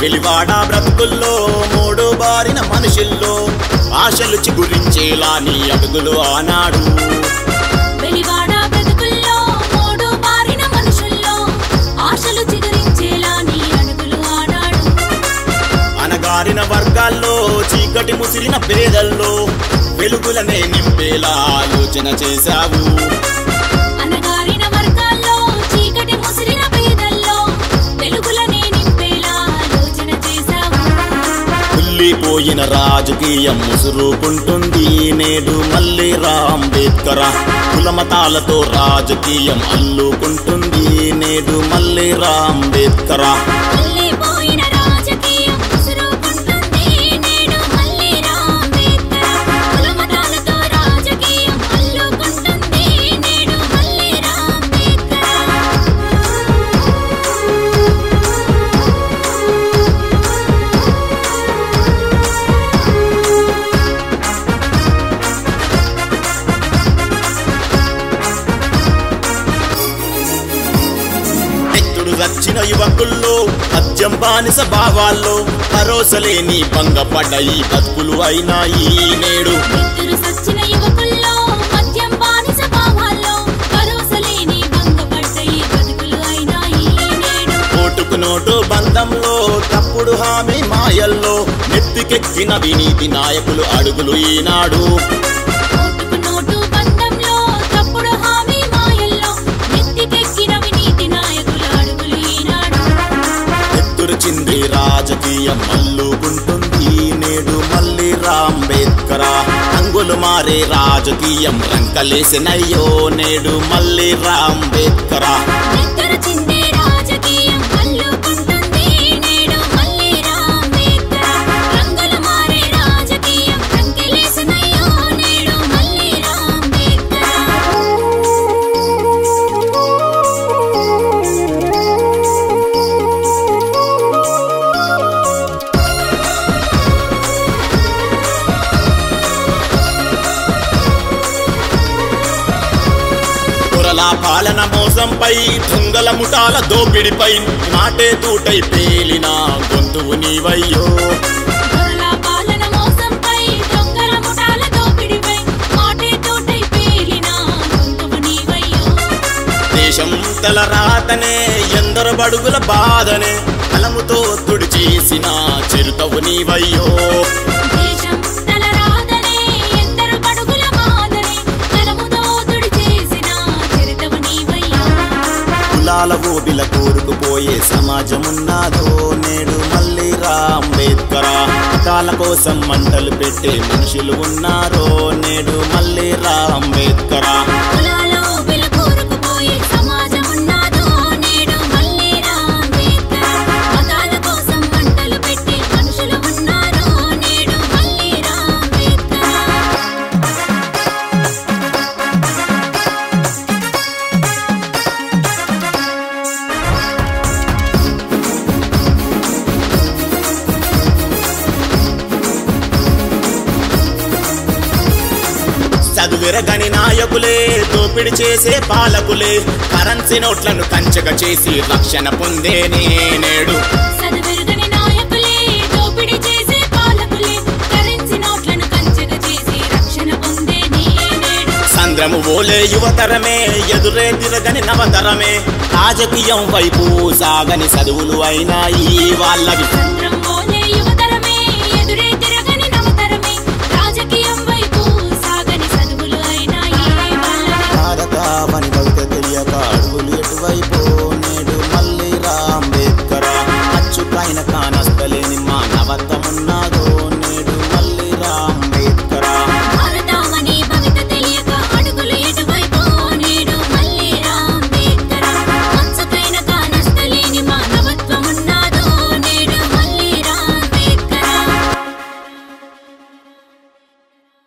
వెలివాడ బ్రతుకుల్లో మూడు బారిన మనుషుల్లో ఆశలు చిగురించేలా నీ అడుగులు ఆనాడు వెలివాడ బ్రతుకుల్లో మూడు బారిన మనుషుల్లో ఆశలు చిగురించేలా నీ అడుగులు ఆడాడు అనగారిన వర్గాల్లో చీకటి ముసిరిన పేదల్లో వెలుగులనే నింపేలా ఆలోచన చేశావు అనగారిన వర్గాల్లో చీకటి ముసిరిన పేదల్లో వెలుగులనే నింపేలా ఆలోచన చేశావు కుళ్ళిపోయిన రాజకీయం ముసురుకుంటుంది నేడు మళ్ళీ రాంబేద్కర కులమతాలతో రాజకీయం అల్లుకుంటుంది నేడు మళ్ళీ రాంబేద్కర వెళ్ళిపోయిన రాజకీయం ముసురుకుంటుంది నేడు మళ్ళీ రాంబేద్కర్ కులమతాలతో రాజకీయం అల్లుకుంటుంది నేడు మళ్ళీ రాంబేద్కర్ నెత్తుడు రచ్చిన యువకుల్లో మద్యం బానిస భావాల్లో భరోసలేని భంగపడ్డ ఈ బతుకులు అయినాయి నేడు ఇద్దరు సచ్చిన యువకుల్లో మద్యం బానిస భావాల్లో భరోసలేని భంగపడ్డ ఈ బతుకులు అయినాయి నేడు ఓటుకు నోటు బంధంలో తప్పుడు హామీ మాయల్లో నెత్తికెక్కిన వినీతి నాయకులు అడుగులు ఈనాడు ఓటుకు నోటు బంధంలో తప్పుడు హామీ మాయల్లో నెత్తికెక్కిన వినీతి నాయకుల అడుగులు ఈనాడు ఎత్తురు చింది రాజకీయం మల్లుకుంటుంది నేడు మళ్ళీ రాంబేద్కర రంగులు మారే రాజకీయం రంకలేసినయ్యో నేడు మళ్ళీ రాంబేద్కర ఇద్దరు చిందే రాజకీయం అల్లుకుంటుంది నేడు మళ్ళీ రాంబేద్కర్ రంగులు మారే రాజకీయం రంకెలేసినయ్యో నేడు మళ్ళీ పొరల పాలన మోసంపై దొంగల ముఠాల దోపిడిపై మాటే తూటై పేలిన గొంతువు నీవయ్యో దొరల పాలన మోసంపై దొంగల ముఠాల దోపిడిపై మాటే తోటై పేలిన గొంతువు నీవయ్యో దేశం తల రాతనే ఎందరు బడుగుల బాధనే కలముతో తుడి చేసిన చిరుతవు నీవయ్యో దేశం తల రాదనే ఎందరు పడుగుల మాదనే కలముతో తుడి చేసిన చరితవు నీవయ్యా కులాల ఊబిల కూరుకుపోయే సమాజమున్నాదో నేడు మళ్ళీ రాంబేద్కర మతాల కోసం మంటలు పెట్టే మనుషులు ఉన్నారో నేడు మళ్ళీ రాంబేద్కర కులాలో వెలుగురుకుపోయే సమాజం ఉన్నాదో నేడు మళ్ళీ రాంబేద్కర్ మతాల కోసం మంటలు పెట్టే మనుషులు ఉన్నారో నేడు మళ్ళీ రాంబేద్కర్ చదువెరగని నాయకులే దోపిడి చేసే పాలకులే కరెన్సీ నోట్లను కంచక చేసి రక్షణ పొందేనే నేడు చదువెరుగని నాయకులే దోపిడీ చేసే పాలకులే కరెన్సీ నోట్లను కంచెగా చేసి రక్షణ పొందే నేడు సంద్రము ఓలే యువతరమే ఎదురే తిరగని నవతరమే రాజకీయం వైపు సాగని చదువులు అయినాయి వాళ్ళవి సంద్రం